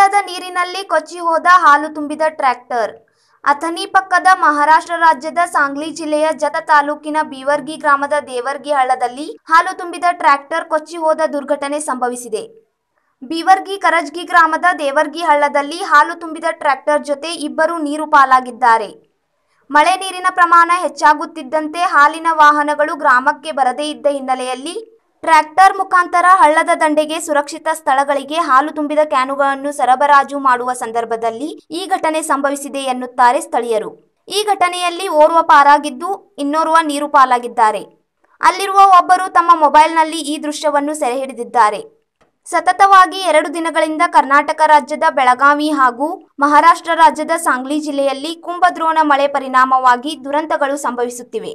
ಹಳ್ಳದ ನೀರಿನಲ್ಲಿ ಕೊಚ್ಚಿ ಹೋದ ಹಾಲು ತುಂಬಿದ ಟ್ರ್ಯಾಕ್ಟರ್ ಅಥಣಿ ಪಕ್ಕದ ಮಹಾರಾಷ್ಟ್ರ ರಾಜ್ಯದ ಸಾಂಗ್ಲಿ ಜಿಲ್ಲೆಯ ಜತ ತಾಲೂಕಿನ ಬೀವರ್ಗಿ ಗ್ರಾಮದ ದೇವರ್ಗಿ ಹಳ್ಳದಲ್ಲಿ ಹಾಲು ತುಂಬಿದ ಟ್ರ್ಯಾಕ್ಟರ್ ಕೊಚ್ಚಿ ಹೋದ ದುರ್ಘಟನೆ ಸಂಭವಿಸಿದೆ ಬೀವರ್ಗಿ ಕರಜ್ಗಿ ಗ್ರಾಮದ ದೇವರ್ಗಿ ಹಳ್ಳದಲ್ಲಿ ಹಾಲು ತುಂಬಿದ ಟ್ರ್ಯಾಕ್ಟರ್ ಜೊತೆ ಇಬ್ಬರು ನೀರು ಪಾಲಾಗಿದ್ದಾರೆ ಮಳೆ ನೀರಿನ ಪ್ರಮಾಣ ಹೆಚ್ಚಾಗುತ್ತಿದ್ದಂತೆ ಹಾಲಿನ ವಾಹನಗಳು ಗ್ರಾಮಕ್ಕೆ ಬರದೇ ಇದ್ದ ಹಿನ್ನೆಲೆಯಲ್ಲಿ ಟ್ರ್ಯಾಕ್ಟರ್ ಮುಖಾಂತರ ಹಳ್ಳದ ದಂಡೆಗೆ ಸುರಕ್ಷಿತ ಸ್ಥಳಗಳಿಗೆ ಹಾಲು ತುಂಬಿದ ಕ್ಯಾನುಗಳನ್ನು ಸರಬರಾಜು ಮಾಡುವ ಸಂದರ್ಭದಲ್ಲಿ ಈ ಘಟನೆ ಸಂಭವಿಸಿದೆ ಎನ್ನುತ್ತಾರೆ ಸ್ಥಳೀಯರು ಈ ಘಟನೆಯಲ್ಲಿ ಓರ್ವ ಪಾರಾಗಿದ್ದು ಇನ್ನೋರ್ವ ನೀರು ಪಾಲಾಗಿದ್ದಾರೆ ಅಲ್ಲಿರುವ ಒಬ್ಬರು ತಮ್ಮ ಮೊಬೈಲ್ನಲ್ಲಿ ಈ ದೃಶ್ಯವನ್ನು ಸೆರೆ ಹಿಡಿದಿದ್ದಾರೆ ಸತತವಾಗಿ ಎರಡು ದಿನಗಳಿಂದ ಕರ್ನಾಟಕ ರಾಜ್ಯದ ಬೆಳಗಾವಿ ಹಾಗೂ ಮಹಾರಾಷ್ಟ್ರ ರಾಜ್ಯದ ಸಾಂಗ್ಲಿ ಜಿಲ್ಲೆಯಲ್ಲಿ ಕುಂಭದ್ರೋಣ ಮಳೆ ಪರಿಣಾಮವಾಗಿ ದುರಂತಗಳು ಸಂಭವಿಸುತ್ತಿವೆ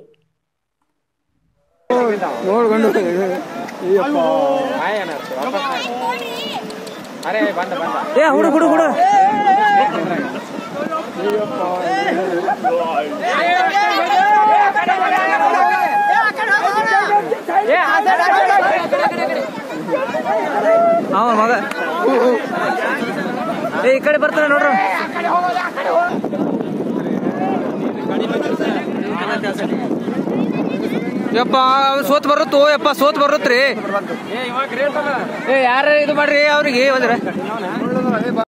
ನೋಡ್ಕೊಂಡು ಅರೆ ಬಂದ ಬಂದ ಏ ಹುಡು ಹುಡು ಹುಡು ಅವ ಮಗ ಏ ಈ ಕಡೆ ಬರ್ತಾನೆ ನೋಡ್ರು ಯಪ್ಪ ಸೋತ್ ಬರುತ್ತೋ ಯಪ್ಪ ಸೋತ್ ಬರುತ್ತ್ರಿ ಏ ಇವಾಗ ಗ್ರೇಟ್ ಅಲ್ಲ ಏ ಯಾರ ಇದು ಮಾಡ್ರಿ ಅವ್ರಿಗೆ ಹೋದ್ರೆ